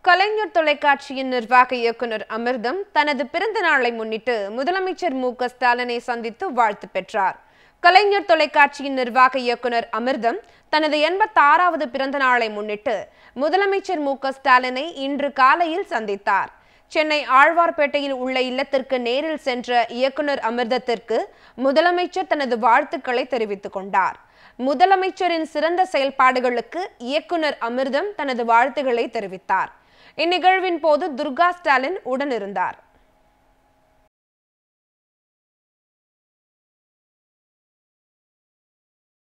கலைஞர் தொலைக்காட்சியின் நிர்வாக இயக்குனர் அமிர்தம் தனது பிறந்த நாளை முன்னிட்டு முதலமைச்சர் மு க ஸ்டாலினை சந்தித்து வாழ்த்து பெற்றார் கலைஞர் தொலைக்காட்சியின் நிர்வாக இயக்குனர் அமிர்தம் தனது எண்பத்தாறாவது பிறந்த நாளை முன்னிட்டு முதலமைச்சர் மு க ஸ்டாலினை இன்று காலையில் சந்தித்தார் சென்னை ஆழ்வார்பேட்டையில் உள்ள இல்லத்திற்கு நேரில் சென்ற இயக்குனர் அமிர்தத்திற்கு முதலமைச்சர் தனது வாழ்த்துக்களை தெரிவித்துக் கொண்டார் முதலமைச்சரின் சிறந்த செயல்பாடுகளுக்கு இயக்குனர் அமிர்தம் தனது வாழ்த்துக்களை தெரிவித்தார் இந்நிகழ்வின் போது துர்கா ஸ்டாலின் உடனிருந்தார்